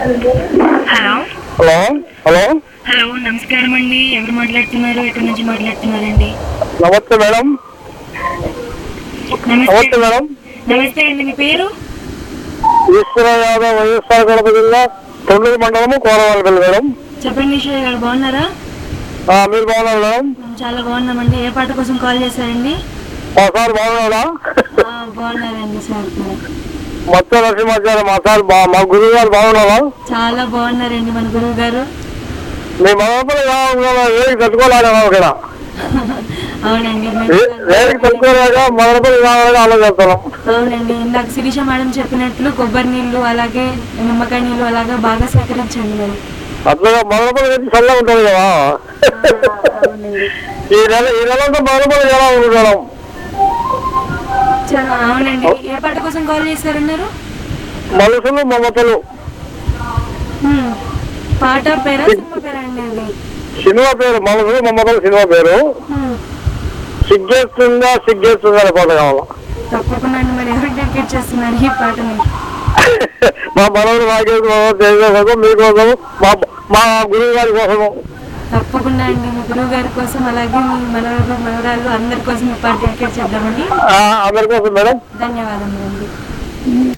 Hello hello hello hello నమస్కారం అండి ఎవరు మాట్లాడుతున్నారు ఎక్కడి నుంచి మాట్లాడుతున్నారండి నమస్తే మేడం నమస్తే నమస్తే మేడం నమస్తే అండి మీ పేరు ఈశ్వర యాదవ్ వైఎస్ఆర్ కడప జిల్లా తొమ్మిది మండలము కోరవాలపల్లి మేడం చెప్పండి ఈశ్వర్ గారు బాగున్నారా ఆ, మీరు బాగున్నారు మేడం మేము చాలా బాగున్నామండి ఏ పాట కోసం కాల్ చేశారండి మా సార్ బాగున్నాడా ఆ, బాగున్నారండి సార్ మొత్తం నరసింహాచార్య మా సార్ బా మా గురువు గారు బాగున్నారా చాలా బాగున్నారండి మన గురువు గారు మీ మనపల ఏది తట్టుకోలేదా ఇక్కడ అవునండి మేము ఏ- ఏదికి తట్టుకోలేక మనపల కావాలని ఆలోచిస్తున్నాం అవునండి ఇందాక శిరీష మేడం చెప్పినట్లు కొబ్బరి నీళ్ళు అలాగే నిమ్మకాయ నీళ్ళు అలాగే బాగా సేకరించండి మరి అట్లా మనపల వచ్చి చల్లగా ఉంటుంది కదా అవునండి ఈ నెల ఈ నెలంతా మనపల ఎలా ఉండడం చాలా అవునండి ఏ పాట కోసం కాల్ చేశారన్నారు మనసులు మమతలు హ్మ్. పాట పేరా సినిమా పేరా అండి అది సినిమా పేరు మనసులు మమతలు సినిమా పేరు హ్మ్. సిగ్గేస్తుందా సిగ్గేస్తుందా అనే పాట కావాలా తప్పకుండా అండి మరి ఎవరికి డెడికేట్ చేస్తున్నారు ఈ పాటని మా మనవుడు మాకేసం దేశం కోసం మీకోసం మా మా గురువు గారి కోసము తప్పకుండా అండి మీ గురువు గారి కోసం అలాగే మీ మనవరు మనవరాలు అందరి కోసం ఈ పాట డెడికేట్ చేద్దామండి ఆ, అందరి కోసం మేడం ధన్యవాదములు అండి